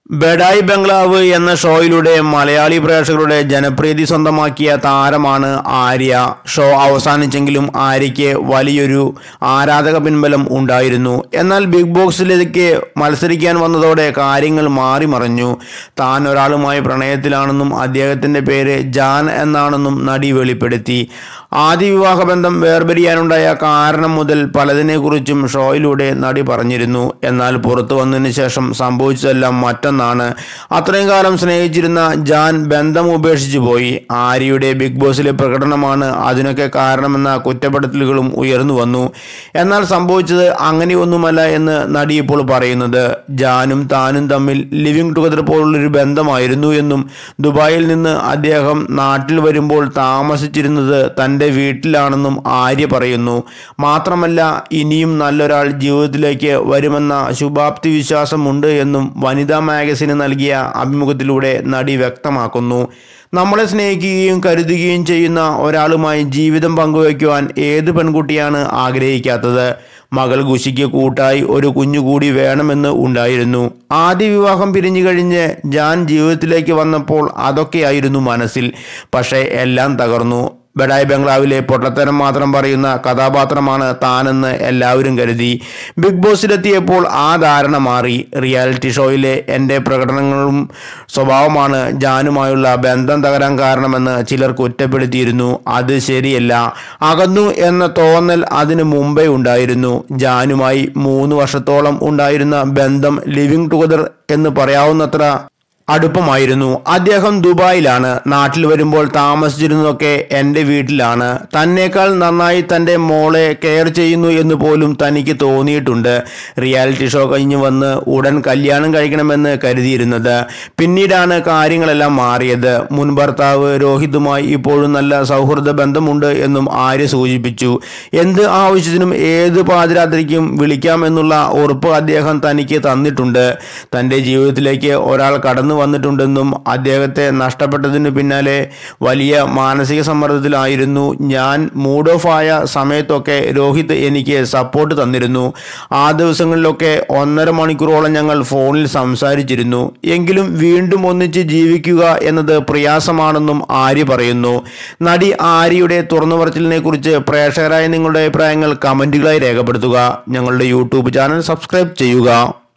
ബഡായി ബംഗ്ലാവ് എന്ന ഷോയിലൂടെ മലയാളി പ്രേക്ഷകരുടെ ജനപ്രീതി സ്വന്തമാക്കിയ താരമാണ് ആര്യ ഷോ അവസാനിച്ചെങ്കിലും ആര്യയ്ക്ക് വലിയൊരു ആരാധക പിൻബലം ഉണ്ടായിരുന്നു എന്നാൽ ബിഗ് ബോക്സിലേക്ക് മത്സരിക്കാൻ വന്നതോടെ കാര്യങ്ങൾ മാറിമറിഞ്ഞു താൻ ഒരാളുമായി പ്രണയത്തിലാണെന്നും അദ്ദേഹത്തിൻ്റെ പേര് ജാൻ എന്നാണെന്നും നടി വെളിപ്പെടുത്തി ആദ്യ വിവാഹ ബന്ധം വേർപിരിയാനുണ്ടായ കാരണം മുതൽ പലതിനെക്കുറിച്ചും ഷോയിലൂടെ നടി പറഞ്ഞിരുന്നു എന്നാൽ പുറത്തു വന്നതിന് ശേഷം സംഭവിച്ചതെല്ലാം മറ്റൊന്നാണ് അത്രയും കാലം സ്നേഹിച്ചിരുന്ന ജാൻ ബന്ധം ഉപേക്ഷിച്ചു പോയി ആര്യയുടെ ബിഗ് ബോസിലെ പ്രകടനമാണ് അതിനൊക്കെ കാരണമെന്ന കുറ്റപ്പെടുത്തലുകളും ഉയർന്നു വന്നു എന്നാൽ സംഭവിച്ചത് അങ്ങനെയൊന്നുമല്ല എന്ന് നടി ഇപ്പോൾ പറയുന്നത് ജാനും താനും തമ്മിൽ ലിവിംഗ് ടുഗദർ പോലുള്ളൊരു ബന്ധമായിരുന്നു എന്നും ദുബായിൽ നിന്ന് അദ്ദേഹം നാട്ടിൽ വരുമ്പോൾ താമസിച്ചിരുന്നത് തൻ്റെ വീട്ടിലാണെന്നും ആര്യ പറയുന്നു മാത്രമല്ല ഇനിയും നല്ലൊരാൾ ജീവിതത്തിലേക്ക് വരുമെന്ന ശുഭാപ്തി വിശ്വാസമുണ്ട് എന്നും വനിതാ മാഗസിന് നൽകിയ അഭിമുഖത്തിലൂടെ നടി വ്യക്തമാക്കുന്നു നമ്മളെ സ്നേഹിക്കുകയും കരുതുകയും ചെയ്യുന്ന ഒരാളുമായി ജീവിതം പങ്കുവയ്ക്കുവാൻ ഏത് പെൺകുട്ടിയാണ് ആഗ്രഹിക്കാത്തത് മകൾ ഖുഷിക്ക് കൂട്ടായി ഒരു കുഞ്ഞുകൂടി വേണമെന്ന് ഉണ്ടായിരുന്നു ആദ്യ വിവാഹം പിരിഞ്ഞു കഴിഞ്ഞ് ജാൻ ജീവിതത്തിലേക്ക് വന്നപ്പോൾ അതൊക്കെയായിരുന്നു മനസ്സിൽ പക്ഷേ എല്ലാം തകർന്നു ബഡായ് ബംഗ്ലാവിലെ പൊട്ടത്തരം മാത്രം പറയുന്ന കഥാപാത്രമാണ് താനെന്ന് എല്ലാവരും കരുതി ബിഗ് ബോസിലെത്തിയപ്പോൾ ആ ധാരണ മാറി റിയാലിറ്റി ഷോയിലെ എൻ്റെ പ്രകടനങ്ങളും സ്വഭാവമാണ് ജാനുമായുള്ള ബന്ധം തകരാൻ കാരണമെന്ന് ചിലർ കുറ്റപ്പെടുത്തിയിരുന്നു അത് ശരിയല്ല അകന്നു എന്ന തോന്നൽ അതിനു മുമ്പേ ഉണ്ടായിരുന്നു ജാനുമായി മൂന്ന് വർഷത്തോളം ഉണ്ടായിരുന്ന ബന്ധം ലിവിംഗ് ടുഗദർ എന്ന് പറയാവുന്നത്ര അടുപ്പമായിരുന്നു അദ്ദേഹം ദുബായിലാണ് നാട്ടിൽ വരുമ്പോൾ താമസിച്ചിരുന്നതൊക്കെ എൻ്റെ വീട്ടിലാണ് തന്നേക്കാൾ നന്നായി തൻ്റെ മോളെ കെയർ ചെയ്യുന്നു എന്ന് പോലും തനിക്ക് തോന്നിയിട്ടുണ്ട് റിയാലിറ്റി ഷോ കഴിഞ്ഞ് വന്ന് ഉടൻ കല്യാണം കഴിക്കണമെന്ന് കരുതിയിരുന്നത് പിന്നീടാണ് കാര്യങ്ങളെല്ലാം മാറിയത് മുൻ ഭർത്താവ് രോഹിതുമായി ഇപ്പോഴും നല്ല സൗഹൃദ ബന്ധമുണ്ട് എന്നും ആര്യ സൂചിപ്പിച്ചു എന്ത് ആവശ്യത്തിനും ഏത് പാതിരാത്രിക്കും വിളിക്കാമെന്നുള്ള ഉറപ്പ് അദ്ദേഹം തനിക്ക് തന്നിട്ടുണ്ട് തൻ്റെ ജീവിതത്തിലേക്ക് ഒരാൾ കടന്നു വന്നിട്ടുണ്ടെന്നും അദ്ദേഹത്തെ നഷ്ടപ്പെട്ടതിന് പിന്നാലെ വലിയ മാനസിക സമ്മർദ്ദത്തിലായിരുന്നു ഞാൻ മൂഡ് ഓഫ് ആയ സമയത്തൊക്കെ രോഹിത് എനിക്ക് സപ്പോർട്ട് തന്നിരുന്നു ആ ദിവസങ്ങളിലൊക്കെ ഒന്നര മണിക്കൂറോളം ഞങ്ങൾ ഫോണിൽ സംസാരിച്ചിരുന്നു എങ്കിലും വീണ്ടും ഒന്നിച്ച് ജീവിക്കുക എന്നത് പ്രയാസമാണെന്നും ആര്യ പറയുന്നു നടി ആര്യയുടെ തുറന്നു പറച്ചിലിനെ കുറിച്ച് പ്രേക്ഷകരായ നിങ്ങളുടെ അഭിപ്രായങ്ങൾ കമൻറ്റുകളായി രേഖപ്പെടുത്തുക ഞങ്ങളുടെ യൂട്യൂബ് ചാനൽ സബ്സ്ക്രൈബ് ചെയ്യുക